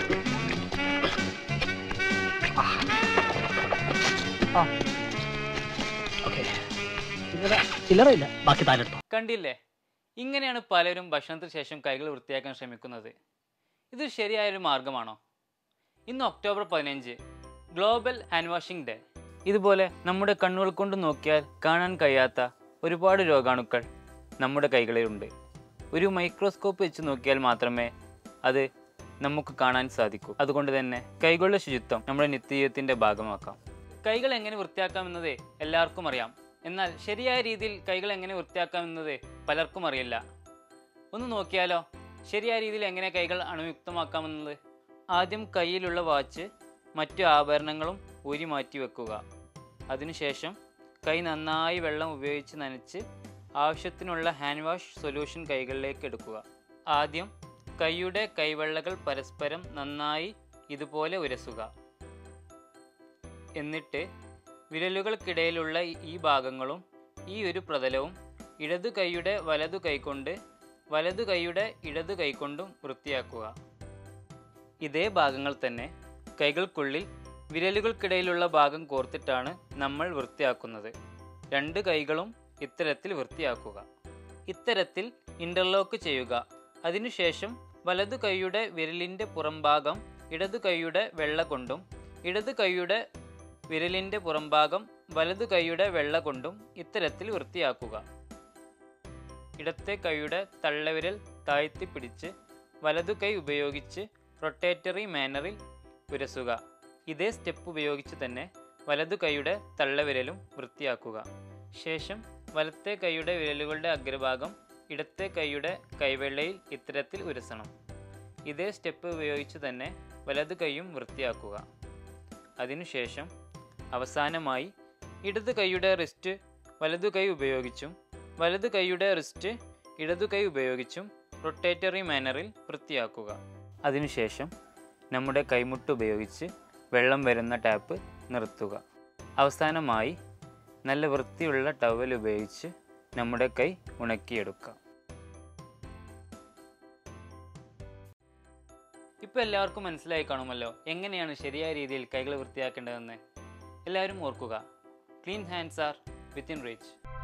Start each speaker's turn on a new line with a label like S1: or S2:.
S1: ചില്ലറയില്ല ബാക്കി താലെടുത്തോ
S2: കണ്ടില്ലേ ഇങ്ങനെയാണ് പലരും ഭക്ഷണത്തിന് ശേഷം കൈകൾ വൃത്തിയാക്കാൻ ശ്രമിക്കുന്നത് ഇത് ശരിയായൊരു മാർഗമാണോ ഇന്ന് ഒക്ടോബർ പതിനഞ്ച് ഗ്ലോബൽ ഹാൻഡ് വാഷിംഗ് ഡേ ഇതുപോലെ നമ്മുടെ കണ്ണുകൾ കൊണ്ട് നോക്കിയാൽ കാണാൻ കഴിയാത്ത ഒരുപാട് രോഗാണുക്കൾ നമ്മുടെ കൈകളിലുണ്ട് ഒരു മൈക്രോസ്കോപ്പ് വെച്ച് നോക്കിയാൽ മാത്രമേ അത് നമുക്ക് കാണാൻ സാധിക്കൂ അതുകൊണ്ട് തന്നെ കൈകളുടെ ശുചിത്വം നമ്മുടെ നിത്യജീവിതത്തിൻ്റെ ഭാഗമാക്കാം കൈകൾ എങ്ങനെ വൃത്തിയാക്കാമെന്നത് എല്ലാവർക്കും അറിയാം എന്നാൽ ശരിയായ രീതിയിൽ കൈകൾ എങ്ങനെ വൃത്തിയാക്കാമെന്നത് പലർക്കും അറിയില്ല ഒന്ന് നോക്കിയാലോ ശരിയായ രീതിയിൽ എങ്ങനെ കൈകൾ അണുയുക്തമാക്കാമെന്നത് ആദ്യം കയ്യിലുള്ള വാച്ച് മറ്റു ആഭരണങ്ങളും ഊരി മാറ്റി വെക്കുക അതിനുശേഷം കൈ നന്നായി വെള്ളം ഉപയോഗിച്ച് നനച്ച് ആവശ്യത്തിനുള്ള ഹാൻഡ് വാഷ് സൊല്യൂഷൻ കൈകളിലേക്ക് എടുക്കുക ആദ്യം കൈയുടെ കൈവെള്ളകൾ പരസ്പരം നന്നായി ഇതുപോലെ ഉരസുക എന്നിട്ട് വിരലുകൾക്കിടയിലുള്ള ഈ ഭാഗങ്ങളും ഈ ഒരു പ്രതലവും ഇടതു കൈയുടെ വലതു കൈകൊണ്ട് വലതു കൈയുടെ ഇടതു കൈകൊണ്ടും വൃത്തിയാക്കുക ഇതേ ഭാഗങ്ങൾ തന്നെ കൈകൾക്കുള്ളിൽ വിരലുകൾക്കിടയിലുള്ള ഭാഗം കോർത്തിട്ടാണ് നമ്മൾ വൃത്തിയാക്കുന്നത് രണ്ട് കൈകളും ഇത്തരത്തിൽ വൃത്തിയാക്കുക ഇത്തരത്തിൽ ഇന്റർലോക്ക് ചെയ്യുക അതിനുശേഷം വലതു കൈയുടെ വിരലിൻ്റെ പുറംഭാഗം ഇടതു കൈയുടെ വെള്ള കൊണ്ടും ഇടതു കൈയുടെ വിരലിൻ്റെ പുറംഭാഗം വലതു കൈയുടെ വെള്ള കൊണ്ടും ഇത്തരത്തിൽ വൃത്തിയാക്കുക ഇടത്തെ കൈയുടെ തള്ളവിരൽ താഴ്ത്തി പിടിച്ച് വലതു കൈ ഉപയോഗിച്ച് റൊട്ടേറ്ററി മാനറിൽ ഉരസുക ഇതേ സ്റ്റെപ്പ് ഉപയോഗിച്ച് തന്നെ വലതു കൈയുടെ തള്ളവിരലും വൃത്തിയാക്കുക ശേഷം വലത്തെ കൈയുടെ വിരലുകളുടെ അഗ്രഭാഗം ഇടത്തെ കൈയുടെ കൈവെള്ളയിൽ ഇത്തരത്തിൽ ഉരസണം ഇതേ സ്റ്റെപ്പ് ഉപയോഗിച്ച് തന്നെ വലതു കൈയും വൃത്തിയാക്കുക അതിനുശേഷം അവസാനമായി ഇടതു കൈയുടെ റിസ്റ്റ് വലതു കൈ ഉപയോഗിച്ചും വലതു കൈയുടെ റിസ്റ്റ് ഇടതു കൈ ഉപയോഗിച്ചും റൊട്ടേറ്ററി മാനറിൽ വൃത്തിയാക്കുക അതിനുശേഷം നമ്മുടെ കൈമുട്ട് ഉപയോഗിച്ച് വെള്ളം വരുന്ന ടാപ്പ് നിർത്തുക അവസാനമായി നല്ല വൃത്തിയുള്ള ടവൽ ഉപയോഗിച്ച് നമ്മുടെ കൈ ഉണക്കിയെടുക്കാം ഇപ്പോൾ എല്ലാവർക്കും മനസ്സിലായി കാണുമല്ലോ എങ്ങനെയാണ് ശരിയായ രീതിയിൽ കൈകൾ വൃത്തിയാക്കേണ്ടതെന്ന് എല്ലാവരും ഓർക്കുക clean hands are within reach